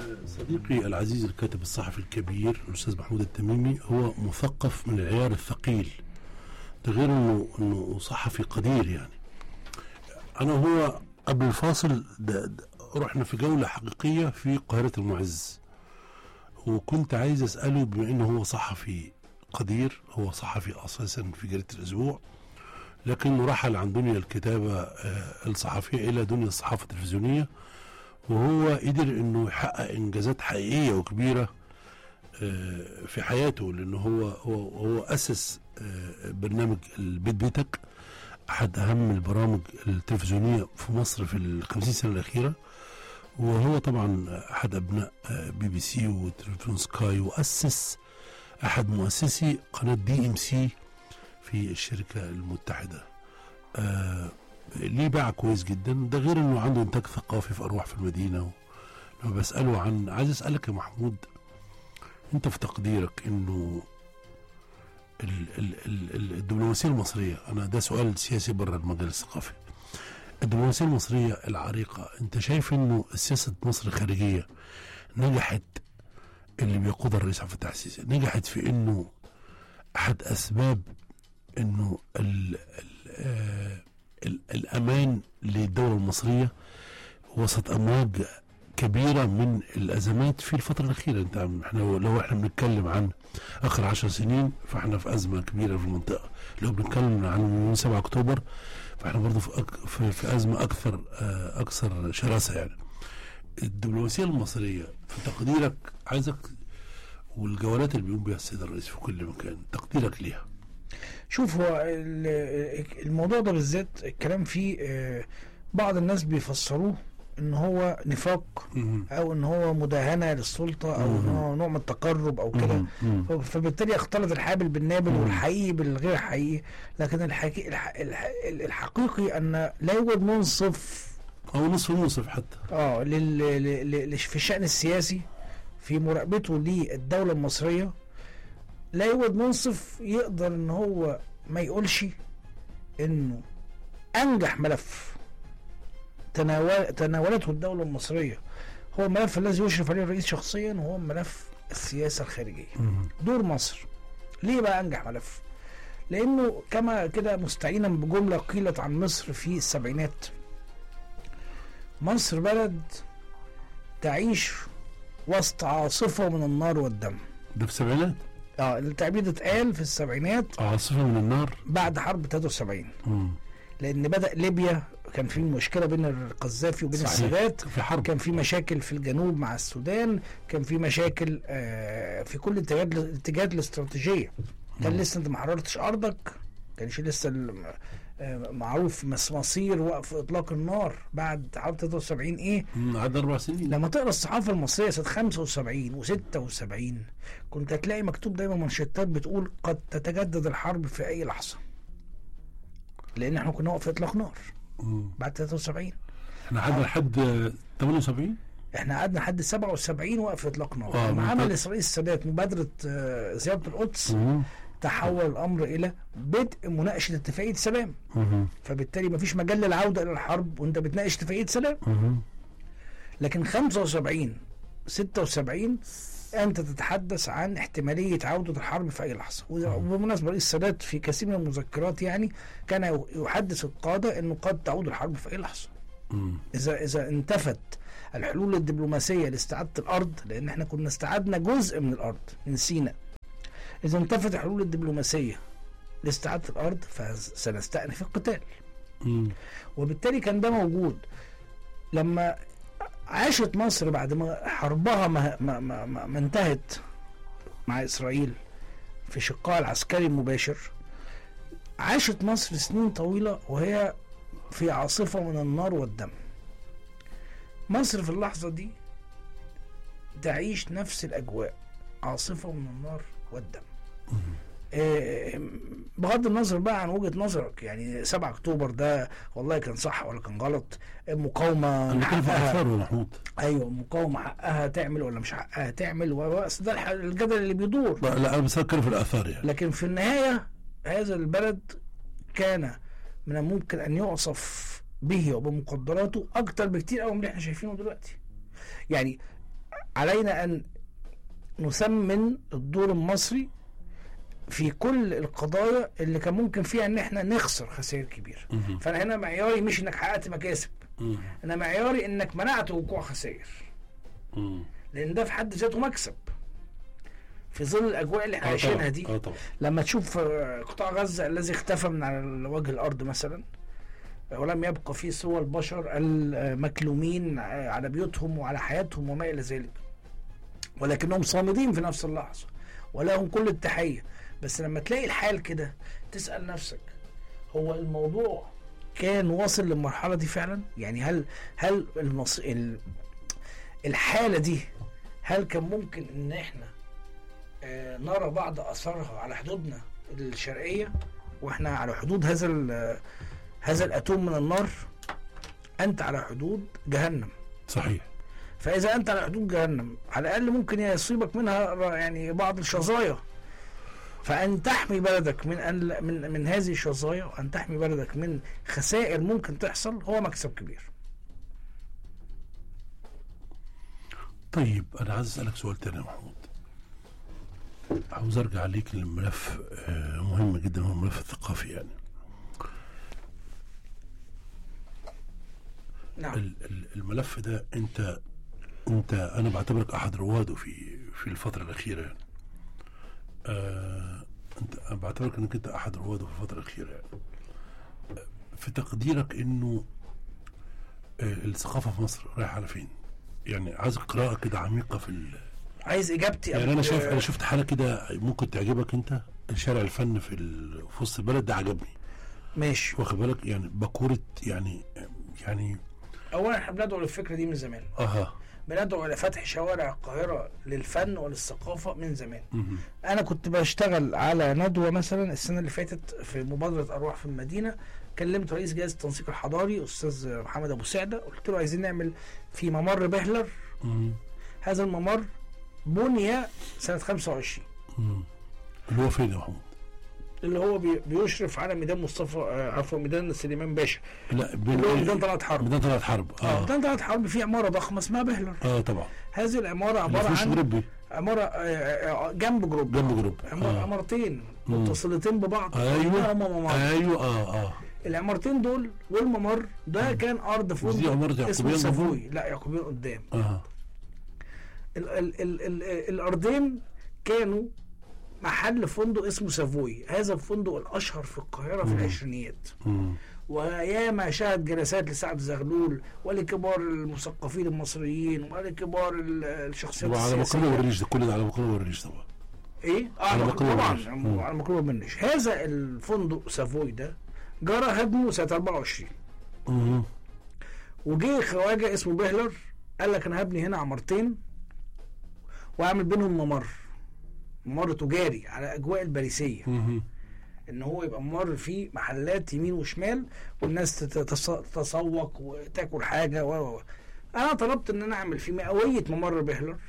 صديقي العزيز الكاتب الصحفي الكبير الاستاذ محمود التميمي هو مثقف من العيار الثقيل ده غير انه انه صحفي قدير يعني انا هو قبل الفاصل ده ده رحنا في جوله حقيقيه في قاهره المعز وكنت عايز اساله بما انه هو صحفي قدير هو صحفي اساسا في جريده الاسبوع لكنه رحل عن دنيا الكتابه آه، الصحفيه الى دنيا الصحافه التلفزيونيه وهو قدر انه يحقق انجازات حقيقيه وكبيره آه، في حياته لانه هو هو هو اسس آه، برنامج البيت بيتك احد اهم البرامج التلفزيونيه في مصر في الخمسين سنه الاخيره وهو طبعا احد ابناء آه، بي بي سي وتلفزيون سكاي واسس احد مؤسسي قناه دي ام سي في الشركه المتحده آه ليه باع كويس جدا ده غير انه عنده انتاج ثقافي في اروح في المدينه لما بساله عن عايز اسالك يا محمود انت في تقديرك انه ال ال ال ال- الدبلوماسيه المصريه انا ده سؤال سياسي بره المجال الثقافي الدبلوماسيه المصريه العريقه انت شايف انه سياسه مصر الخارجيه نجحت اللي بيقودها الرئيس عبد الفتاح السيسي نجحت في انه احد اسباب انه ال ال آه ال الامان للدوله المصريه وسط امواج كبيره من الازمات في الفتره الاخيره انت احنا لو احنا بنتكلم عن اخر عشر سنين فاحنا في ازمه كبيره في المنطقه لو بنتكلم عن من 7 اكتوبر فاحنا برضه في, أك في, في ازمه اكثر آه اكثر شراسه يعني الدبلوماسيه المصريه في تقديرك عايزك والجولات اللي بيقوم بها السيد الرئيس في كل مكان تقديرك ليها شوف هو ال- الموضوع ده بالذات الكلام فيه آه، بعض الناس بيفسروه ان هو نفاق او ان هو مداهنه للسلطه او ان هو نوع من التقرب او كده مم. فبالتالي يختلط الحابل بالنابل مم. والحقيقي بالغير حقيقي لكن الحقيقي الح... الح... الحقيقي ان لا يوجد منصف او نصف نصف حتى اه لل... ل... ل... في الشأن السياسي في مراقبته للدولة المصرية لا يوجد منصف يقدر ان هو ما يقولش انه انجح ملف تناول تناولته الدولة المصرية هو الملف الذي يشرف عليه الرئيس شخصيا وهو ملف السياسة الخارجية دور مصر ليه بقى انجح ملف لانه كما كده مستعينا بجمله قيلت عن مصر في السبعينات مصر بلد تعيش وسط عاصفه من النار والدم ده في السبعينات اه التعبير ده اتقال في السبعينات عاصفه من النار بعد حرب 73 مم. لان بدا ليبيا كان في مشكله بين القذافي وبين صحيح. السادات في حرب كان في مشاكل في الجنوب مع السودان كان في مشاكل آه، في كل الاتجاهات الاتجاهات الاستراتيجيه كان مم. لسه انت ما حررتش ارضك كانش لسه ال- آه، معروف مس- مصير وقف اطلاق النار بعد حرب 73 ايه مم. عدى اربع سنين لما تقرا الصحافه المصريه سنه 75 و76 كنت هتلاقي مكتوب دايما منشطات بتقول قد تتجدد الحرب في اي لحظه لان احنا كنا وقف اطلاق نار مم. بعد 73 احنا قعدنا لحد آه، 78 احنا قعدنا لحد 77 وقف اطلاق نار آه، لما من عمل بعد- الرئيس السادات مبادره آه، زياره القدس مم. تحول الامر الى بدء مناقشه اتفاقيه سلام مم. فبالتالي مفيش مجال للعوده الى الحرب وانت بتناقش اتفاقيه سلام مم. لكن 75 76 انت تتحدث عن احتماليه عوده الحرب في اي لحظه وبالمناسبه رئيس السادات في كثير من المذكرات يعني كان يحدث القاده انه قد تعود الحرب في اي لحظه مم. اذا اذا انتفت الحلول الدبلوماسيه لاستعاده الارض لان احنا كنا استعدنا جزء من الارض من سيناء اذا انتفت الحلول الدبلوماسيه لاستعاده الارض فسنستأنف القتال مم. وبالتالي كان ده موجود لما عاشت مصر بعد ما حربها ما, ما, ما, ما, ما انتهت مع اسرائيل في شقها العسكري المباشر عاشت مصر سنين طويله وهي في عاصفه من النار والدم مصر في اللحظه دي تعيش نفس الاجواء عاصفه من النار والدم آه، بغض النظر بقى عن وجهه نظرك يعني 7 اكتوبر ده والله كان صح ولا كان غلط المقاومه انا بتكلم في حقها الاثار يا محمود ايوه المقاومه حقها تعمل ولا مش حقها تعمل و- بس ده الح- الجدل اللي بيدور لا لا، انا بس بتكلم في الاثار يعني لكن في النهايه هذا البلد كان من الممكن ان يوصف به وبمقدراته اكتر بكتير قوي من اللي احنا شايفينه دلوقتي يعني علينا ان نثمن الدور المصري في كل القضايا اللي كان ممكن فيها ان احنا نخسر خسائر كبيره مهم. فانا هنا معياري مش انك حققت مكاسب مم. انا معياري انك منعت وقوع خسائر مم. لان ده في حد ذاته مكسب في ظل الاجواء اللي احنا اه عايشينها طبعا دي اه طبعا لما تشوف آه، قطاع غزة الذي اختفى من على وجه الأرض مثلا ولم يبقى فيه سوى البشر المكلومين آه، على بيوتهم وعلى حياتهم وما إلى ذلك ولكنهم صامدين في نفس اللحظة ولهم كل التحية بس لما تلاقي الحال كده تسأل نفسك هو الموضوع كان واصل للمرحلة دي فعلا يعني هل هل المص... ال... الحالة دي هل كان ممكن ان احنا آه، نرى بعض اثارها على حدودنا الشرقيه واحنا على حدود هذا ال- هذا الاتوم من النار انت على حدود جهنم صحيح فاذا انت على حدود جهنم على الاقل ممكن يصيبك منها ر- يعني بعض الشظايا فان تحمي بلدك من أن من من هذه الشظايا وان تحمي بلدك من خسائر ممكن تحصل هو مكسب كبير طيب انا عايز اسالك سؤال تاني يا محمود عاوز ارجع عليك للملف آه، مهم جدا هو الملف الثقافي يعني نعم ال- ال- الملف ده انت انت انا بعتبرك احد رواده في في الفتره الاخيره يعني آه انت أنا بعتبرك انك انت احد رواده في الفتره الاخيره يعني آه، في تقديرك انه آه الثقافه في مصر رايحه على فين؟ يعني عايز قراءه كده عميقه في ال... عايز اجابتي يعني قبل- انا شايف انا شفت حاله كده ممكن تعجبك انت شارع الفن في ال... في وسط البلد ده عجبني ماشي واخد بالك يعني باكوره يعني يعني اولا احنا بندعو للفكره دي من زمان اها بندعو الى فتح شوارع القاهره للفن وللثقافه من زمان مهم. انا كنت بشتغل على ندوه مثلا السنه اللي فاتت في مبادره ارواح في المدينه كلمت رئيس جهاز التنسيق الحضاري استاذ محمد ابو سعده قلت له عايزين نعمل في ممر بهلر مهم. هذا الممر بني سنه 25 مم. اللي هو فين يا محمود؟ اللي هو بي- بيشرف على ميدان مصطفى آه، عفوا ميدان سليمان باشا لا بين اللي هو إيه؟ ميدان طلعت حرب ميدان طلعت حرب اه ميدان طلعت حرب فيه عماره ضخمه اسمها بهلر اه طبعا هذه العماره اللي عباره فيهوش عن جروبي عماره آه، آه، جنب جروب جنب جروب عمار آه. عمارتين مم. متصلتين ببعض أيوة. هما ممر ايوه اه اه العمارتين دول والممر ده كان ارض مش دي فندق عمارة اسمه يعقوبيان سافوي لا يعقوبيان قدام اه ال ال ال ال الارضين كانوا محل فندق اسمه سافوي هذا الفندق الاشهر في القاهره في مم. العشرينيات مم. وياما شهد جلسات لسعد زغلول ولكبار المثقفين المصريين ولكبار ال- الشخصيات طبعا على مقلوب السياسيه الريش ده كل ده على مقلوب الريش طبعا ايه اه على على مقلوب طبعا الريش. مم. على مقلوب منش هذا الفندق سافوي ده جرى هدمه سنه 24 مم. وجه خواجه اسمه بهلر قال لك انا هبني هنا عمارتين واعمل بينهم ممر ممر تجاري على اجواء الباريسيه مم. ان هو يبقى ممر فيه محلات يمين وشمال والناس تتص- تتسوق وتاكل حاجه و و و. انا طلبت ان انا اعمل في مئويه ممر بهلر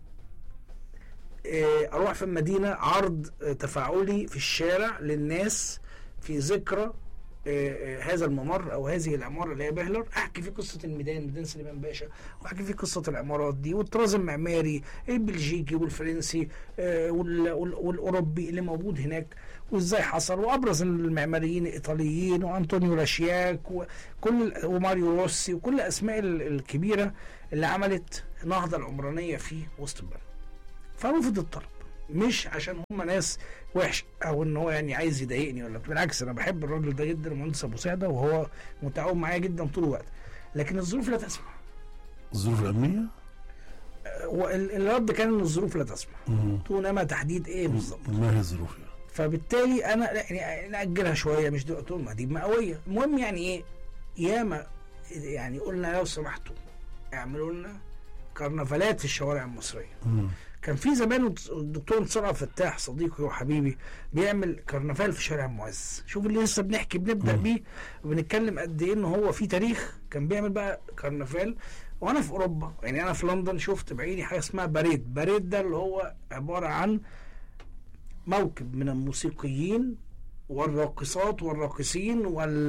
إيه، اروح في المدينه عرض آه، تفاعلي في الشارع للناس في ذكرى آه، آه، هذا الممر او هذه العماره اللي هي بهلر احكي فيه قصه الميدان ميدان سليمان باشا واحكي فيه قصه العمارات دي والطراز المعماري البلجيكي والفرنسي آه، وال- وال- والاوروبي اللي موجود هناك وازاي حصل وابرز المعماريين الايطاليين وانطونيو راشياك وكل وماريو روسي وكل الاسماء ال- الكبيره اللي عملت نهضه العمرانيه في وسط البلد فرفض الطلب مش عشان هم ناس وحش او ان هو يعني عايز يضايقني ولا بالعكس انا بحب الراجل ده جدا المهندس ابو سعده وهو متعاون معايا جدا طول الوقت لكن الظروف لا تسمح الظروف الامنيه وال- الرد كان ان الظروف لا تسمح مم. قلت له انما تحديد ايه بالظبط ما هي الظروف يعني فبالتالي انا يعني ناجلها شويه مش دلوقتي قلت لهم ما دي مئويه المهم يعني ايه ياما يعني قلنا لو سمحتوا اعملوا لنا كرنفالات في الشوارع المصريه مم. كان في زمان الدكتور انتصار عبد الفتاح صديقي وحبيبي بيعمل كرنفال في شارع المعز شوف اللي لسه بنحكي بنبدا مم. بيه وبنتكلم قد ايه ان هو في تاريخ كان بيعمل بقى كرنفال وانا في اوروبا يعني انا في لندن شفت بعيني حاجه اسمها باريد باريد ده اللي هو عباره عن موكب من الموسيقيين والراقصات والراقصين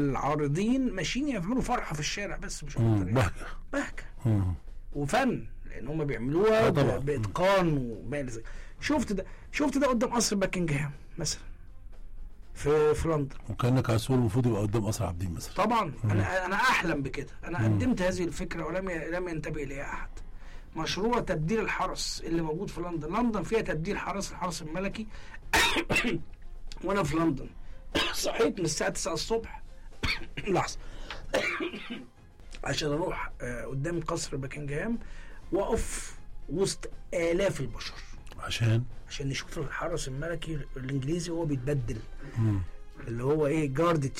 والعارضين ماشيين يعملوا فرحه في الشارع بس مش مم. اكتر يعني. بهجه بهجه مم. وفن لان هم بيعملوها آه طبعاً. ب- باتقان وما إلى ذلك. شفت ده شفت ده قدام قصر باكنجهام مثلا في في لندن وكانك عسول المفروض يبقى قدام قصر عابدين مثلا طبعا انا انا احلم بكده انا مم. قدمت هذه الفكره ولم ي- لم ينتبه اليها احد مشروع تبديل الحرس اللي موجود في لندن لندن فيها تبديل حرس الحرس الملكي وانا في لندن صحيت من الساعه 9 الصبح لحظه عشان اروح آه، قدام قصر باكنجهام واقف وسط الاف البشر عشان عشان نشوف الحرس الملكي الانجليزي وهو بيتبدل مم. اللي هو ايه جارد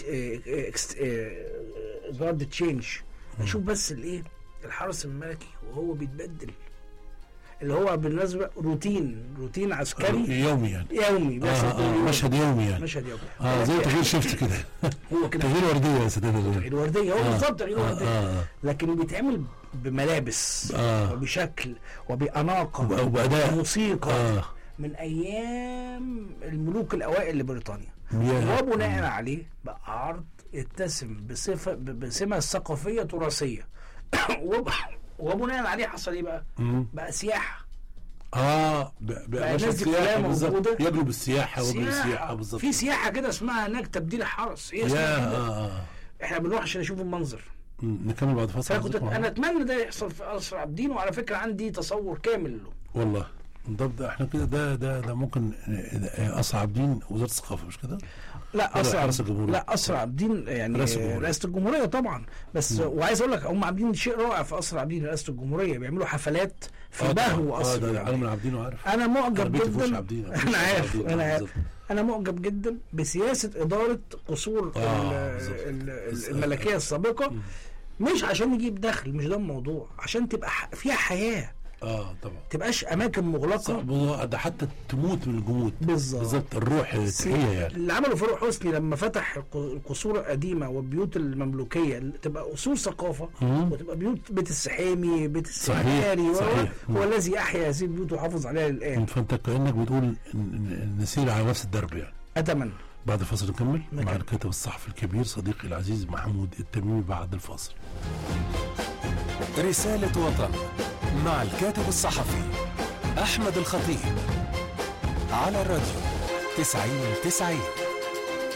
جارد تشينج اشوف بس الايه الحرس الملكي وهو بيتبدل اللي هو بالنسبه روتين روتين عسكري يومي يعني يومي آه بيحصل كل آه يوم. مشهد يومي يعني مشهد يومي اه زي تغيير شفت كده هو كده تغيير ورديه يا سيدنا الغالي. تغيير ورديه هو آه. بالظبط تغيير آه، ورديه آه. لكن بيتعمل بملابس آه. وبشكل وبأناقة وب- وبأداء. وموسيقى اه من أيام الملوك الأوائل لبريطانيا يا- وبناء عليه بقى عرض يتسم بصفة ب- بسمة ثقافية تراثية وب- وبناء عليه حصل ايه بقى؟ مم. بقى سياحة اه ب- ب- بقى مشهد الناس دي سياحة كلها بالظبط. موجودة. يجلب السياحه ويجلب السياحه سياحة بالظبط في سياحة كده اسمها هناك تبديل حرس ايه يا اسمها كده؟ اه اه احنا بنروح عشان نشوف المنظر مم. نكمل بعد فاصل فانا كنت حضرتك انا معانا؟ اتمنى ده يحصل في قصر عابدين وعلى فكرة عندي تصور كامل له والله طب ده احنا كده ده ده ده ممكن آه، قصر عابدين وزاره الثقافه مش كده؟ لا ولا قصر حرس عبد- الجمهورية؟ لا قصر عابدين يعني رئاسة الجمهورية. رئاسة الجمهورية طبعا بس وعايز اقول لك هم عاملين شيء رائع في قصر عابدين رئاسة الجمهورية بيعملوا حفلات في آه طبعاً. بهو اه قصر ده ده عابدين. علم العابدين وعارف انا معجب أنا بيتي في وش جدا عابدين انا عارف عابدين. انا عارف بالظبط. انا معجب جدا بسياسه اداره قصور آه، ال- بالظبط. ال- ال- بس- الملكيه السابقه مش عشان نجيب دخل مش ده الموضوع عشان تبقى ح- فيها حياه اه طبعا تبقاش اماكن مغلقه صح ده حتى تموت من الجمود بالظبط. بالظبط الروح التحيه يعني اللي عمله فاروق حسني لما فتح الق- القصور القديمه والبيوت المملوكيه اللي تبقى اصول ثقافه مم. وتبقى بيوت بيت السحامي بيت صحيح، السحاري وهو- صحيح. هو الذي احيا هذه البيوت وحافظ عليها للان فانت كانك بتقول إن- إن نسير على نفس الدرب يعني اتمنى بعد الفاصل نكمل مع نكمل. الكاتب الصحفي الكبير صديقي العزيز محمود التميمي بعد الفاصل رسالة وطن مع الكاتب الصحفي أحمد الخطيب على الراديو تسعين تسعين